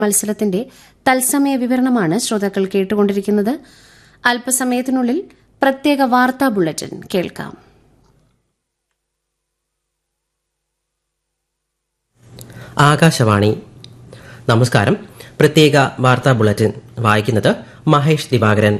മത്സരത്തിന്റെ തത്സമയ വിവരണമാണ് ശ്രോതാക്കൾ കേട്ടുകൊണ്ടിരിക്കുന്നത് അല്പസമയത്തിനുള്ളിൽ പ്രത്യേക വാർത്താ ബുള്ളറ്റിൻ കേൾക്കാം ആകാശവാണി നമസ്കാരം പ്രത്യേക വാർത്താ ബുള്ളറ്റിൻ വായിക്കുന്നത് മഹേഷ് ദിവാകരൻ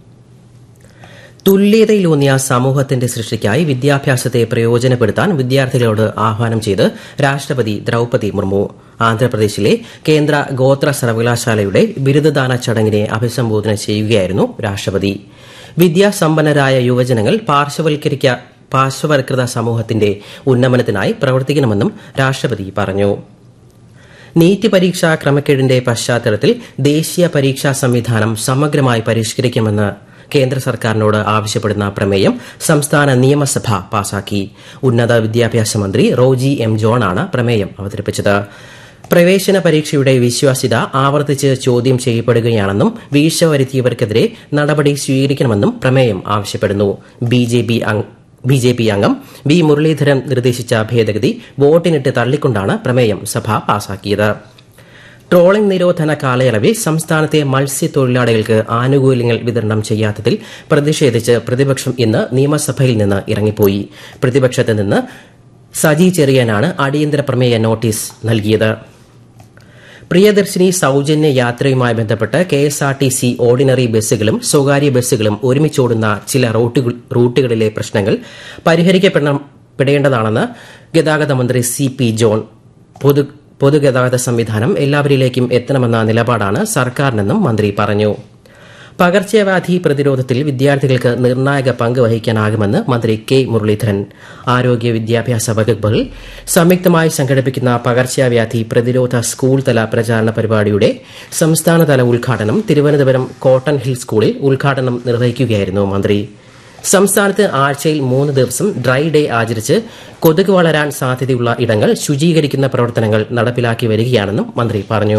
തുല്യതയിലൂന്നിയ സമൂഹത്തിന്റെ സൃഷ്ടിക്കായി വിദ്യാഭ്യാസത്തെ പ്രയോജനപ്പെടുത്താൻ വിദ്യാർത്ഥികളോട് ആഹ്വാനം ചെയ്ത് രാഷ്ട്രപതി ദ്രൌപതി മുർമു ആന്ധ്രാപ്രദേശിലെ കേന്ദ്ര ഗോത്ര സർവകലാശാലയുടെ ബിരുദദാന ചടങ്ങിനെ അഭിസംബോധന ചെയ്യുകയായിരുന്നു രാഷ്ട്രപതി വിദ്യാസമ്പന്നരായ യുവജനങ്ങൾ പാർശ്വവൽക്കരിക്ക പാർശ്വവൽകൃത സമൂഹത്തിന്റെ ഉന്നമനത്തിനായി പ്രവർത്തിക്കണമെന്നും രാഷ്ട്രപതി പറഞ്ഞു നീറ്റ് പരീക്ഷാ ക്രമക്കേടിന്റെ പശ്ചാത്തലത്തിൽ ദേശീയ പരീക്ഷാ സംവിധാനം സമഗ്രമായി പരിഷ്കരിക്കുമെന്ന് കേന്ദ്ര സർക്കാരിനോട് ആവശ്യപ്പെടുന്ന പ്രമേയം സംസ്ഥാന നിയമസഭ പാസാക്കി ഉന്നത വിദ്യാഭ്യാസ മന്ത്രി റോജി എം ജോണാണ് പ്രമേയം അവതരിപ്പിച്ചത് പ്രവേശന പരീക്ഷയുടെ വിശ്വാസ്യത ആവർത്തിച്ച് ചോദ്യം ചെയ്യപ്പെടുകയാണെന്നും വീഴ്ച വരുത്തിയവർക്കെതിരെ നടപടി സ്വീകരിക്കണമെന്നും പ്രമേയം ആവശ്യപ്പെടുന്നു ബിജെപി ബി ജെ പി അംഗം വി മുരളീധരൻ നിർദ്ദേശിച്ച ഭേദഗതി വോട്ടിനിട്ട് തള്ളിക്കൊണ്ടാണ് പ്രമേയം സഭ പാസാക്കിയത് ട്രോളിംഗ് നിരോധന കാലയളവിൽ സംസ്ഥാനത്തെ മത്സ്യത്തൊഴിലാളികൾക്ക് ആനുകൂല്യങ്ങൾ വിതരണം ചെയ്യാത്തതിൽ പ്രതിഷേധിച്ച് പ്രതിപക്ഷം ഇന്ന് നിയമസഭയിൽ നിന്ന് ഇറങ്ങിപ്പോയി പ്രതിപക്ഷത്ത് നിന്ന് സജി ചെറിയാനാണ് അടിയന്തര പ്രമേയ നോട്ടീസ് നൽകിയത് പ്രിയദർശിനി സൌജന്യ യാത്രയുമായി ബന്ധപ്പെട്ട് K S R T C ordinary ബസ്സുകളും സ്വകാര്യ ബസ്സുകളും ഒരുമിച്ചോടുന്ന ചില റൂട്ടുകളിലെ പ്രശ്നങ്ങൾ പരിഹരിക്കപ്പെടേണ്ടതാണെന്ന് ഗതാഗത മന്ത്രി സി പി ജോൺ പൊതു പൊതുഗതാഗത സംവിധാനം എല്ലാവരിലേക്കും എത്തണമെന്ന നിലപാടാണ് സർക്കാരിനെന്നും മന്ത്രി പറഞ്ഞു പകർച്ചവ്യാധി പ്രതിരോധത്തിൽ വിദ്യാർത്ഥികൾക്ക് നിർണായക പങ്ക് വഹിക്കാനാകുമെന്ന് മന്ത്രി കെ മുരളീധരൻ ആരോഗ്യ വിദ്യാഭ്യാസ വകുപ്പുകൾ സംയുക്തമായി സംഘടിപ്പിക്കുന്ന പകർച്ചവ്യാധി പ്രതിരോധ സ്കൂൾ തല പ്രചാരണ പരിപാടിയുടെ സംസ്ഥാനതല ഉദ്ഘാടനം തിരുവനന്തപുരം കോട്ടൺ ഹിൽ സ്കൂളിൽ ഉദ്ഘാടനം നിർവഹിക്കുകയായിരുന്നു മന്ത്രി സംസ്ഥാനത്ത് ആഴ്ചയിൽ മൂന്ന് ദിവസം ഡ്രൈ ഡേ ആചരിച്ച് കൊതുക് വളരാൻ സാധ്യതയുള്ള ഇടങ്ങൾ ശുചീകരിക്കുന്ന പ്രവർത്തനങ്ങൾ നടപ്പിലാക്കി വരികയാണെന്നും മന്ത്രി പറഞ്ഞു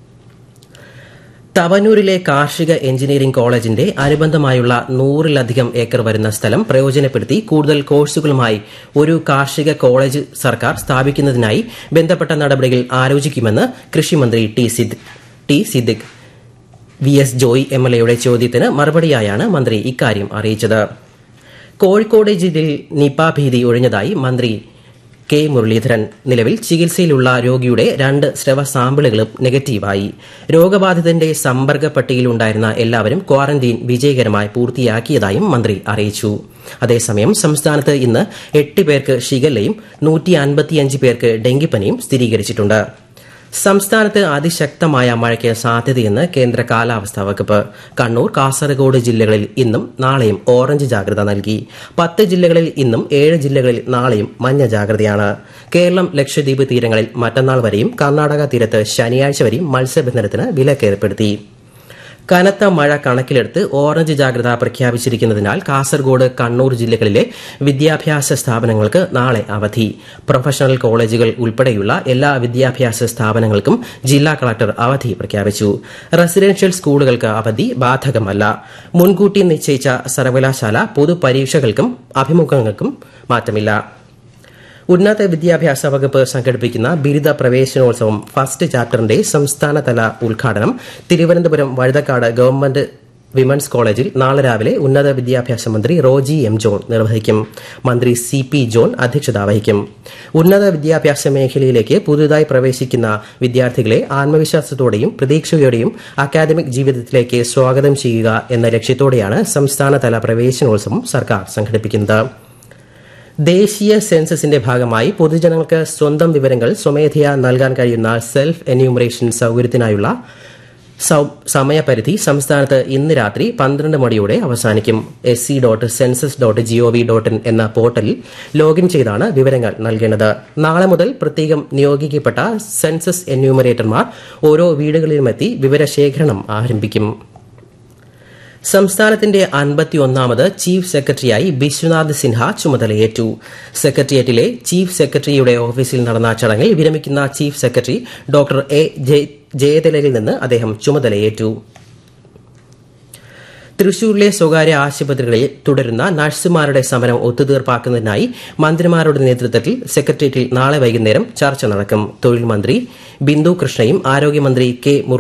തവനൂരിലെ കാർഷിക എഞ്ചിനീയറിംഗ് കോളേജിന്റെ അനുബന്ധമായുള്ള നൂറിലധികം ഏക്കർ വരുന്ന സ്ഥലം പ്രയോജനപ്പെടുത്തി കൂടുതൽ കോഴ്സുകളുമായി ഒരു കാർഷിക കോളേജ് സർക്കാർ സ്ഥാപിക്കുന്നതിനായി ബന്ധപ്പെട്ട നടപടികൾ ആലോചിക്കുമെന്ന് കൃഷിമന്ത്രി T Siddique V S Joy M L എയുടെ ചോദ്യത്തിന് മറുപടിയായാണ് മന്ത്രി ഇക്കാര്യം അറിയിച്ചത് കോഴിക്കോട് ജില്ലയിൽ നിപ ഭീതി ഒഴിഞ്ഞതായി മന്ത്രി കെ മുരളീധരൻ നിലവിൽ ചികിത്സയിലുള്ള രോഗിയുടെ രണ്ട് സ്രവ സാമ്പിളുകളും നെഗറ്റീവായി രോഗബാധിതന്റെ സമ്പർക്ക പട്ടികയിലുണ്ടായിരുന്ന എല്ലാവരും ക്വാറന്റീൻ വിജയകരമായി പൂർത്തിയാക്കിയതായും മന്ത്രി അറിയിച്ചു അതേസമയം സംസ്ഥാനത്ത് ഇന്ന് എട്ട് പേർക്ക് ഷിഗല്ലയും നൂറ്റി അൻപത്തിയഞ്ച് പേർക്ക് ഡെങ്കിപ്പനിയും സ്ഥിരീകരിച്ചിട്ടുണ്ട് സംസ്ഥാനത്ത് അതിശക്തമായ മഴയ്ക്ക് സാധ്യതയെന്ന് കേന്ദ്ര കാലാവസ്ഥാ വകുപ്പ് കണ്ണൂർ കാസർഗോഡ് ജില്ലകളിൽ ഇന്നും നാളെയും ഓറഞ്ച് ജാഗ്രത നൽകി പത്ത് ജില്ലകളിൽ ഇന്നും ഏഴ് ജില്ലകളിൽ നാളെയും മഞ്ഞ ജാഗ്രതയാണ് കേരളം ലക്ഷദ്വീപ് തീരങ്ങളിൽ മറ്റന്നാൾ വരെയും കർണാടക തീരത്ത് ശനിയാഴ്ച വരെയും മത്സ്യബന്ധനത്തിന് വിലക്കേർപ്പെടുത്തി കനത്ത മഴ കണക്കിലെടുത്ത് ഓറഞ്ച് ജാഗ്രത പ്രഖ്യാപിച്ചിരിക്കുന്നതിനാൽ കാസർഗോഡ് കണ്ണൂർ ജില്ലകളിലെ വിദ്യാഭ്യാസ സ്ഥാപനങ്ങൾക്ക് നാളെ അവധി പ്രൊഫഷണൽ കോളേജുകൾ ഉൾപ്പെടെയുള്ള എല്ലാ വിദ്യാഭ്യാസ സ്ഥാപനങ്ങൾക്കും ജില്ലാ കളക്ടർ അവധി പ്രഖ്യാപിച്ചു റെസിഡൻഷ്യൽ സ്കൂളുകൾക്ക് അവധി ബാധകമല്ല മുൻകൂട്ടി നിശ്ചയിച്ച സർവകലാശാല പൊതുപരീക്ഷകൾക്കും അഭിമുഖങ്ങൾക്കും മാറ്റമില്ല ഉന്നത വിദ്യാഭ്യാസ വകുപ്പ് സംഘടിപ്പിക്കുന്ന ബിരുദ പ്രവേശനോത്സവം ഫസ്റ്റ് ചാപ്റ്ററിന്റെ സംസ്ഥാനതല ഉദ്ഘാടനം തിരുവനന്തപുരം വഴുതക്കാട് ഗവൺമെന്റ് വിമൻസ് കോളേജിൽ നാളെ രാവിലെ ഉന്നത വിദ്യാഭ്യാസ മന്ത്രി റോജി എം ജോൺ നിർവഹിക്കും മന്ത്രി സി പി ജോൺ അധ്യക്ഷത വഹിക്കും ഉന്നത വിദ്യാഭ്യാസ മേഖലയിലേക്ക് പുതുതായി പ്രവേശിക്കുന്ന വിദ്യാർത്ഥികളെ ആത്മവിശ്വാസത്തോടെയും പ്രതീക്ഷയോടെയും അക്കാദമിക് ജീവിതത്തിലേക്ക് സ്വാഗതം ചെയ്യുക എന്ന ലക്ഷ്യത്തോടെയാണ് സംസ്ഥാനതല പ്രവേശനോത്സവം സർക്കാർ സംഘടിപ്പിക്കുന്നത് ദേശീയ സെൻസസിന്റെ ഭാഗമായി പൊതുജനങ്ങൾക്ക് സ്വന്തം വിവരങ്ങൾ സ്വമേധയാ നൽകാൻ കഴിയുന്ന സെൽഫ് എന്യൂമറേഷൻ സൌകര്യത്തിനായുള്ള സമയപരിധി സംസ്ഥാനത്ത് ഇന്ന് രാത്രി പന്ത്രണ്ട് മണിയോടെ അവസാനിക്കും S C dot census dot G O V dot in എന്ന പോർട്ടലിൽ ലോഗിൻ ചെയ്താണ് വിവരങ്ങൾ നൽകേണ്ടത് നാളെ മുതൽ പ്രത്യേകം നിയോഗിക്കപ്പെട്ട സെൻസസ് എന്യൂമറേറ്റർമാർ ഓരോ വീടുകളിലുമെത്തി വിവരശേഖരണം ആരംഭിക്കും സംസ്ഥാനത്തിന്റെ അൻപത്തിയൊന്നാമത് ചീഫ് സെക്രട്ടറിയായി ബിശ്വനാഥ് സിൻഹ ചുമതലയേറ്റു സെക്രട്ടേറിയറ്റിലെ ചീഫ് സെക്രട്ടറിയുടെ ഓഫീസിൽ നടന്ന ചടങ്ങിൽ വിരമിക്കുന്ന ചീഫ് സെക്രട്ടറി ഡോക്ടർ എ ജയതിലകിൽ നിന്ന് അദ്ദേഹം ചുമതലയേറ്റു തൃശൂരിലെ സ്വകാര്യ ആശുപത്രികളിൽ തുടരുന്ന നഴ്സുമാരുടെ സമരം ഒത്തുതീർപ്പാക്കുന്നതിനായി മന്ത്രിമാരുടെ നേതൃത്വത്തിൽ സെക്രട്ടേറിയറ്റിൽ നാളെ വൈകുന്നേരം ചർച്ച നടക്കും തൊഴിൽ മന്ത്രി ബിന്ദു കൃഷ്ണയും ആരോഗ്യമന്ത്രി കെ